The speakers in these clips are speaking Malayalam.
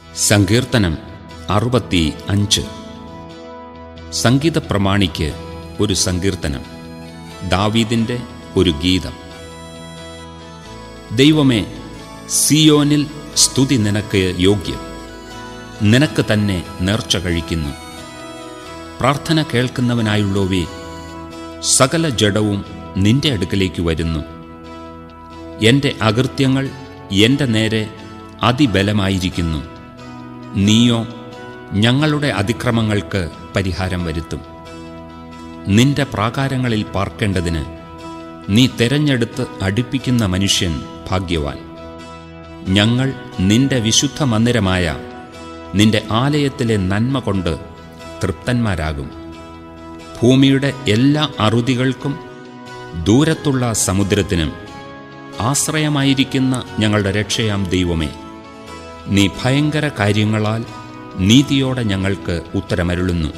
സങ്കീർത്തനം അറുപത്തി അഞ്ച് സംഗീത പ്രമാണിക്ക് ഒരു സങ്കീർത്തനം ദാവീദിൻ്റെ ഒരു ഗീതം ദൈവമേ സിയോനിൽ സ്തുതി നിനക്ക് യോഗ്യം നിനക്ക് തന്നെ നേർച്ച കഴിക്കുന്നു പ്രാർത്ഥന കേൾക്കുന്നവനായുള്ളവേ സകല ജഡവും നിന്റെ അടുക്കലേക്ക് വരുന്നു എൻ്റെ അകൃത്യങ്ങൾ എൻ്റെ നേരെ അതിബലമായിരിക്കുന്നു നീയോ ഞങ്ങളുടെ അതിക്രമങ്ങൾക്ക് പരിഹാരം വരുത്തും നിന്റെ പ്രാകാരങ്ങളിൽ പാർക്കേണ്ടതിന് നീ തെരഞ്ഞെടുത്ത് അടുപ്പിക്കുന്ന മനുഷ്യൻ ഭാഗ്യവാൻ ഞങ്ങൾ നിന്റെ വിശുദ്ധ മന്ദിരമായ നിന്റെ ആലയത്തിലെ നന്മ കൊണ്ട് തൃപ്തന്മാരാകും ഭൂമിയുടെ എല്ലാ അറുതികൾക്കും ദൂരത്തുള്ള സമുദ്രത്തിനും ആശ്രയമായിരിക്കുന്ന ഞങ്ങളുടെ രക്ഷയാം ദൈവമേ നീ ഭയങ്കര കാര്യങ്ങളാൽ നീതിയോടെ ഞങ്ങൾക്ക് ഉത്തരമരുളുന്നു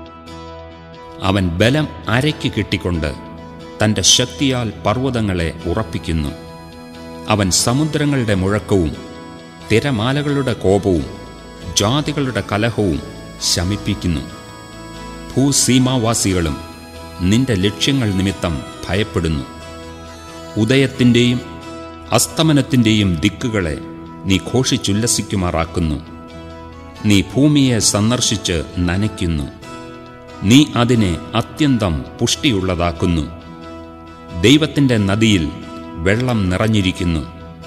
അവൻ ബലം അരയ്ക്ക് കിട്ടിക്കൊണ്ട് തൻ്റെ ശക്തിയാൽ പർവ്വതങ്ങളെ ഉറപ്പിക്കുന്നു അവൻ സമുദ്രങ്ങളുടെ മുഴക്കവും തിരമാലകളുടെ കോപവും ജാതികളുടെ കലഹവും ശമിപ്പിക്കുന്നു ഭൂസീമാവാസികളും നിന്റെ ലക്ഷ്യങ്ങൾ നിമിത്തം ഭയപ്പെടുന്നു ഉദയത്തിൻ്റെയും അസ്തമനത്തിൻ്റെയും ദിക്കുകളെ നീ ഘോഷിച്ചുല്ലസിക്കുമാറാക്കുന്നു നീ ഭൂമിയെ സന്ദർശിച്ച് നനയ്ക്കുന്നു നീ അതിനെ അത്യന്തം പുഷ്ടിയുള്ളതാക്കുന്നു ദൈവത്തിൻ്റെ നദിയിൽ വെള്ളം നിറഞ്ഞിരിക്കുന്നു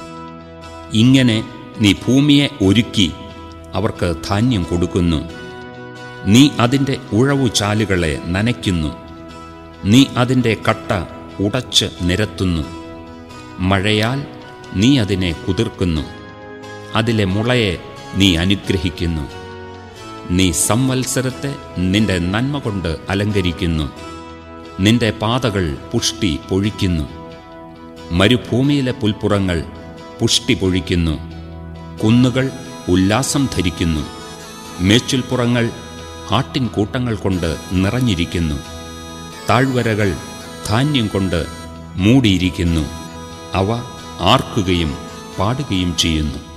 ഇങ്ങനെ നീ ഭൂമിയെ ഒരുക്കി അവർക്ക് ധാന്യം കൊടുക്കുന്നു നീ അതിൻ്റെ ഉഴവുചാലുകളെ നനയ്ക്കുന്നു നീ അതിൻ്റെ കട്ട ഉടച്ച് നിരത്തുന്നു മഴയാൽ നീ അതിനെ കുതിർക്കുന്നു അതിലെ മുളയെ നീ അനുഗ്രഹിക്കുന്നു നീ സംവത്സരത്തെ നിന്റെ നന്മ കൊണ്ട് അലങ്കരിക്കുന്നു നിന്റെ പാതകൾ പുഷ്ടി പൊഴിക്കുന്നു മരുഭൂമിയിലെ പുൽപ്പുറങ്ങൾ പുഷ്ടി പൊഴിക്കുന്നു കുന്നുകൾ ഉല്ലാസം ധരിക്കുന്നു മേച്ചിൽപ്പുറങ്ങൾ ആട്ടിൻകൂട്ടങ്ങൾ കൊണ്ട് നിറഞ്ഞിരിക്കുന്നു താഴ്വരകൾ ധാന്യം കൊണ്ട് മൂടിയിരിക്കുന്നു അവ ആർക്കുകയും പാടുകയും ചെയ്യുന്നു